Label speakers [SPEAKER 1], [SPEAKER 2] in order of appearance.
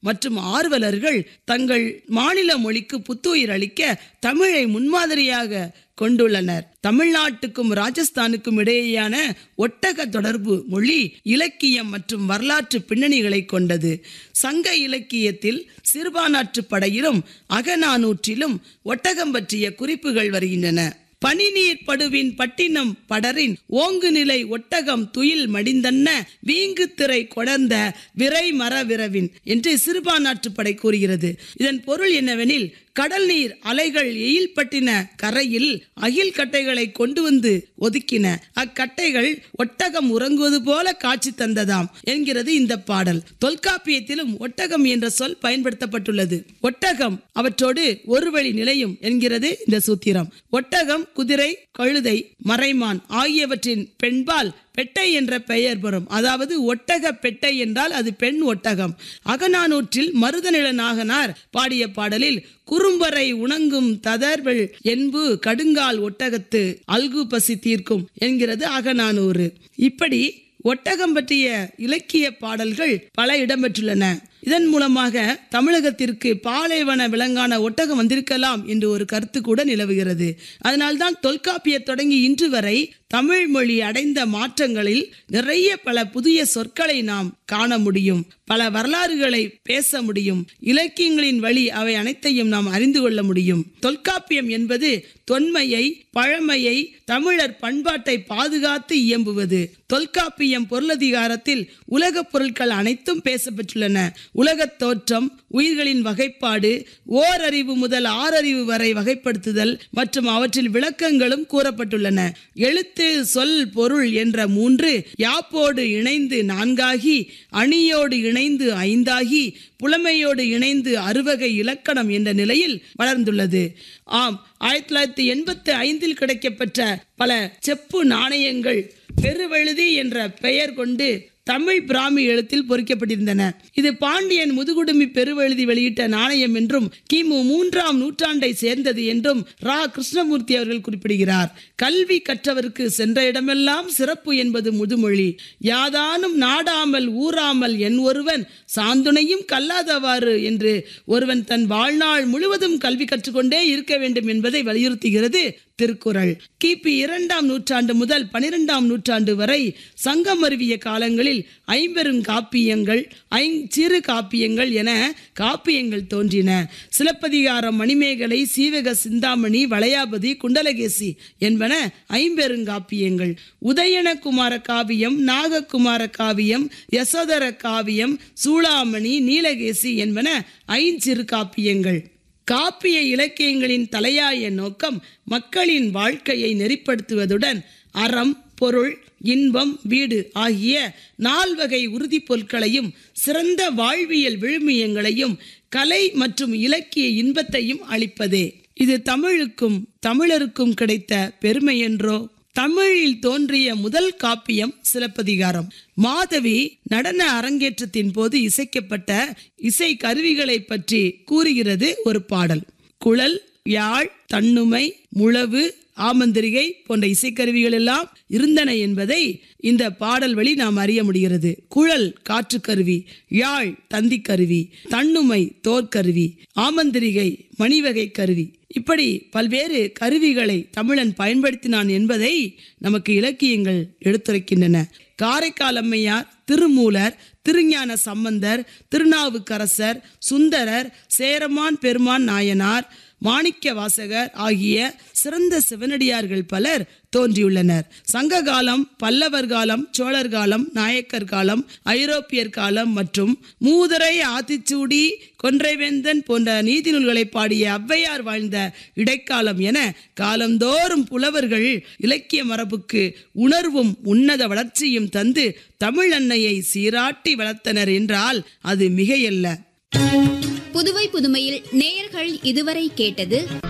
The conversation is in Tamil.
[SPEAKER 1] மற்றும் ஆர்வலர்கள் தங்கள் மாநில மொழிக்கு புத்துயிர் அளிக்க தமிழை முன்மாதிரியாக கொண்டுள்ளனர் தமிழ்நாட்டுக்கும் ராஜஸ்தானுக்கும் இடையேயான ஒட்டக தொடர்பு மொழி இலக்கியம் மற்றும் வரலாற்று பின்னணிகளை கொண்டது சங்க இலக்கியத்தில் சிறுபானாற்று படையிலும் அகநானூற்றிலும் ஒட்டகம் பற்றிய குறிப்புகள் வருகின்றன பனிநீர் படுவின் பட்டினம் படரின் ஓங்கு நிலை ஒட்டகம் துயில் மடிந்தன்ன வீங்கு திரை கொடர்ந்த விரை மர விரவின் என்று சிறுபானாற்று படை கூறுகிறது இதன் பொருள் என்னவெனில் கடல் நீர் அலைகள் எயில்பட்டின கரையில் அகில் கட்டைகளை கொண்டு வந்து ஒதுக்கின அக்கட்டைகள் ஒட்டகம் உறங்குவது போல காட்சி தந்ததாம் என்கிறது இந்த பாடல் தொல்காப்பியத்திலும் ஒட்டகம் என்ற சொல் பயன்படுத்தப்பட்டுள்ளது ஒட்டகம் அவற்றோடு ஒரு வழி நிலையும் என்கிறது இந்த சூத்திரம் ஒட்டகம் குதிரை கழுதை மறைமான் ஆகியவற்றின் பெண்பால் பெட்டை என்ற பெயர் பெறும் அதாவது ஒட்டக பெட்டை என்றால் அது பெண் ஒட்டகம் அகநானூற்றில் மருதநில நாகனார் பாடிய பாடலில் குறும்பரை உணங்கும் ததர்வெள் என்பு கடுங்கால் ஒட்டகத்து அல்கு பசி தீர்க்கும் என்கிறது அகநானூறு இப்படி ஒட்டகம் பற்றிய இலக்கிய பாடல்கள் பல இடம்பெற்றுள்ளன இதன் மூலமாக தமிழகத்திற்கு பாலைவன விலங்கான ஒட்டகம் வந்திருக்கலாம் என்று ஒரு கருத்து கூட நிலவுகிறது அதனால்தான் தொல்காப்பிய தொடங்கி இன்று வரை தமிழ் மொழி அடைந்த மாற்றங்களில் நிறைய பல புதிய சொற்களை நாம் காண முடியும் பல வரலாறுகளை பேச முடியும் இலக்கியங்களின் வழி அவை அனைத்தையும் நாம் அறிந்து கொள்ள முடியும் தொல்காப்பியம் என்பது தொன்மையை பழமையை தமிழர் பண்பாட்டை பாதுகாத்து இயம்புவது தொல்காப்பியம் பொருளதிகாரத்தில் உலகப் பொருட்கள் அனைத்தும் பேசப்பட்டுள்ளன உலகத் தோற்றம் உயிர்களின் வகைப்பாடு ஓரறிவு முதல் ஆறறிவு வரை வகைப்படுத்துதல் மற்றும் அவற்றில் விளக்கங்களும் கூறப்பட்டுள்ளன எழுத்து சொல் பொருள் என்ற மூன்று யாப்போடு இணைந்து நான்காகி அணியோடு இணைந்து ஐந்தாகி புலமையோடு இணைந்து அறுவகை இலக்கணம் என்ற நிலையில் வளர்ந்துள்ளது ஆம் ஆயிரத்தி தொள்ளாயிரத்தி எண்பத்தி ஐந்தில் கிடைக்கப்பெற்ற பல செப்பு நாணயங்கள் பெருவெழுதி என்ற பெயர் கொண்டு தமிழ் பிராமி எழுத்தில் பொறிக்கப்பட்டிருந்தன இது பாண்டியன் முதுகுடுமி பெருவெழுதி வெளியிட்ட நாணயம் என்றும் கிமு மூன்றாம் நூற்றாண்டை சேர்ந்தது என்றும் ரா கிருஷ்ணமூர்த்தி அவர்கள் குறிப்பிடுகிறார் கல்வி கற்றவருக்கு சென்ற இடமெல்லாம் சிறப்பு என்பது முதுமொழி யாதானும் நாடாமல் ஊறாமல் என் ஒருவன் சாந்துணையும் கல்லாதவாறு என்று ஒருவன் தன் வாழ்நாள் முழுவதும் கல்வி கற்றுக்கொண்டே இருக்க வேண்டும் என்பதை வலியுறுத்துகிறது திருக்குறள் கிபி இரண்டாம் நூற்றாண்டு முதல் பனிரெண்டாம் நூற்றாண்டு வரை சங்கம் அருவிய காலங்களில் ஐம்பெரும் காப்பியங்கள் ஐஞ்சிறு காப்பியங்கள் என காப்பியங்கள் தோன்றின சிலப்பதிகாரம் மணிமேகலை சீவக சிந்தாமணி வளையாபதி குண்டலகேசி என்பன ஐம்பெருங்காப்பியங்கள் உதயணகுமார காவியம் நாககுமார காவியம் யசோதர காவியம் சூளாமணி நீலகேசி என்பன ஐஞ்சிறு காப்பியங்கள் காப்பிய இலக்கியங்களின் தலையாய நோக்கம் மக்களின் வாழ்க்கையை நெறிப்படுத்துவதுடன் அறம் பொருள் இன்பம் வீடு ஆகிய நால்வகை உறுதிப் பொருட்களையும் சிறந்த வாழ்வியல் விழுமியங்களையும் கலை மற்றும் இலக்கிய இன்பத்தையும் அளிப்பதே இது தமிழுக்கும் தமிழருக்கும் கிடைத்த பெருமை என்றோ தமிழில் தோன்றிய முதல் காப்பியம் சிலப்பதிகாரம் மாதவி நடன அரங்கேற்றத்தின் போது இசைக்கப்பட்ட இசை கருவிகளை பற்றி கூறுகிறது ஒரு பாடல் குழல் யாழ் தன்னுமை முழவு ஆமந்திரிகை போன்ற இசைக்கருவிகள் எல்லாம் இருந்தன என்பதை இந்த பாடல் வழி நாம் அறிய முடிகிறது குழல் காற்றுக்கருவி யாழ் தந்தி கருவி தன்னுமை தோற்கருவி ஆமந்திரிகை மணிவகை கருவி இப்படி பல்வேறு கருவிகளை தமிழன் பயன்படுத்தினான் என்பதை நமக்கு இலக்கியங்கள் எடுத்துரைக்கின்றன காரைக்கால் அம்மையார் திருமூலர் திருஞான சம்பந்தர் திருநாவுக்கரசர் சுந்தரர் சேரமான் பெருமான் நாயனார் மாணிக்க வாசகர் ஆகிய சிறந்த சிவனடியார்கள் பலர் தோன்றியுள்ளனர் சங்க காலம் பல்லவர் காலம் சோழர் காலம் நாயக்கர் காலம் ஐரோப்பியர் காலம் மற்றும் மூதரை ஆத்திச்சூடி கொன்றைவேந்தன் போன்ற நீதி நூல்களை பாடிய ஔவையார் வாழ்ந்த இடைக்காலம் என காலந்தோறும் புலவர்கள் இலக்கிய மரபுக்கு உணர்வும் உன்னத வளர்ச்சியும் தந்து தமிழ் அன்னையை சீராட்டி வளர்த்தனர் என்றால் அது மிகையல்ல
[SPEAKER 2] புதுவை புதுமையில் நேயர்கள் இதுவரை கேட்டது